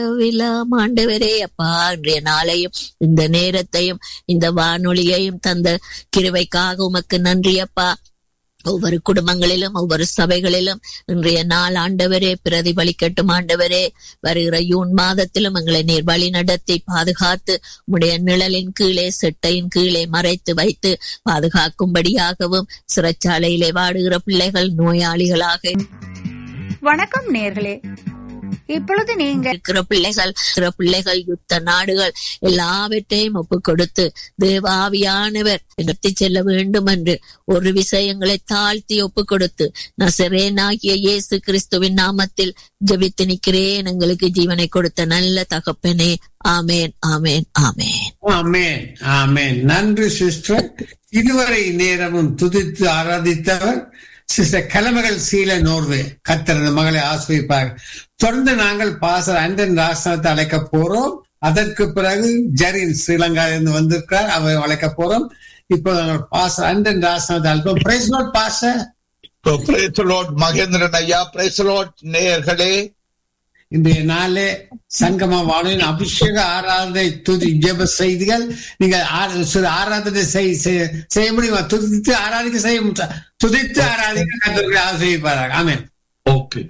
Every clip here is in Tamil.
விலாம் ஆண்டவரே அப்பா இன்றைய நாளையும் இந்த நேரத்தையும் இந்த வானொலியையும் தந்த கிருவைக்காக உமக்கு நன்றி அப்பா ஒவ்வொரு குடும்பங்களிலும் ஒவ்வொரு சபைகளிலும் இன்றைய நாள் ஆண்டவரே பிரதிபலிக்கட்டும் ஆண்டவரே வருகிற யூன் மாதத்திலும் எங்களை நீர் வழி நடத்தி பாதுகாத்து உடைய நிழலின் கீழே செட்டையின் கீழே மறைத்து வைத்து பாதுகாக்கும்படியாகவும் சிறைச்சாலையிலே வாடுகிற பிள்ளைகள் நோயாளிகளாக வணக்கம் நேர்களே இப்பொழுது நீங்கள் இருக்கிற பிள்ளைகள் இருக்கிற பிள்ளைகள் யுத்த நாடுகள் எல்லாவற்றையும் ஒப்பு கொடுத்து தேவாவியானவர் எடுத்து செல்ல வேண்டும் என்று ஒரு விஷயங்களை தாழ்த்தி ஒப்பு கொடுத்து நசரேனாகிய இயேசு கிறிஸ்துவின் நாமத்தில் ஜெபித்து நிற்கிறேன் எங்களுக்கு ஜீவனை கொடுத்த நல்ல தகப்பனே ஆமேன் ஆமேன் ஆமேன் ஆமேன் ஆமேன் நன்றி சிஸ்டர் இதுவரை நேரமும் துதித்து ஆராதித்தவர் சிஸ்டர் கலமகள் சீல நோர்வே கத்திரது மகளை ஆசிரிப்பார் தொடர்ந்து நாங்கள் பாசர் அண்டன் ராசனத்தை அழைக்க போறோம் அதற்கு பிறகு ஜெரின் ஸ்ரீலங்காவிலிருந்து வந்திருக்கிறார் அவர் அழைக்க போறோம் இப்போ நாங்கள் பாசர் அண்டன் ராசனத்தை அழைப்போம் பிரைஸ் நோட் பாச பிரேசலோட் மகேந்திரன் ஐயா பிரேசலோட் நேயர்களே இன்றைய நாளே சங்கம வானின் அபிஷேக ஆராதனை துதி ஜெப செய்திகள் நீங்க ஆ- சிறு ஆராதனை செய்- செய்- செய்ய முடியுமா துதித்து ஆராதிக்க செய்ய முடியா துதித்து ஆராதிக்க கத்தர்கள் ஆசிரியப்பார்கள் ஆமென் ஓகே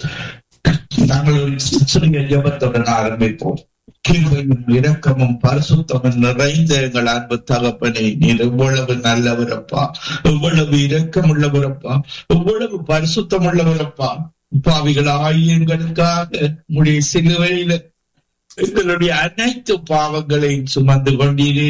நாங்கள் சிறிய ஜபத்துடன் ஆரம்பிப்போம் கிருபையும் இரக்கமும் பரிசுத்தமும் நிறைந்த எங்கள் அன்பு தகப்பனே நீர் எவ்வளவு நல்லவரப்பா எவ்வளவு இரக்கம் உள்ளவரப்பா எவ்வளவு பரிசுத்தம் உள்ளவரப்பா பாவிகள் ஆயிரங்களுக்காக உடைய சிலுவையில எங்களுடைய அனைத்து பாவங்களையும் சுமந்து கொண்டீரே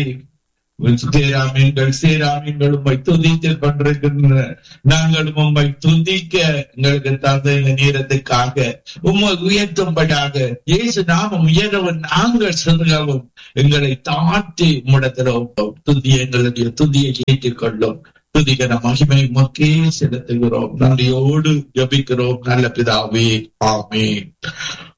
சேராமீன்கள் சேராமீன்கள் உம்மை துதித்துக் கொண்டிருக்கின்றன நாங்களும் உம்மை துதிக்க எங்களுக்கு தந்த இந்த நேரத்துக்காக உம்மை உயர்த்தும்படியாக இயேசு நாமம் உயரவும் நாங்கள் சிறுகவும் எங்களை தாழ்த்தி முடத்திலும் துதி எங்களுடைய துதியை ஏற்றுக்கொள்ளும் துதிக்கிற மகிமை மக்கே செலுத்துகிறோம் நன்றியோடு ஜபிக்கிறோம் நல்ல பிதாவே ஆமென்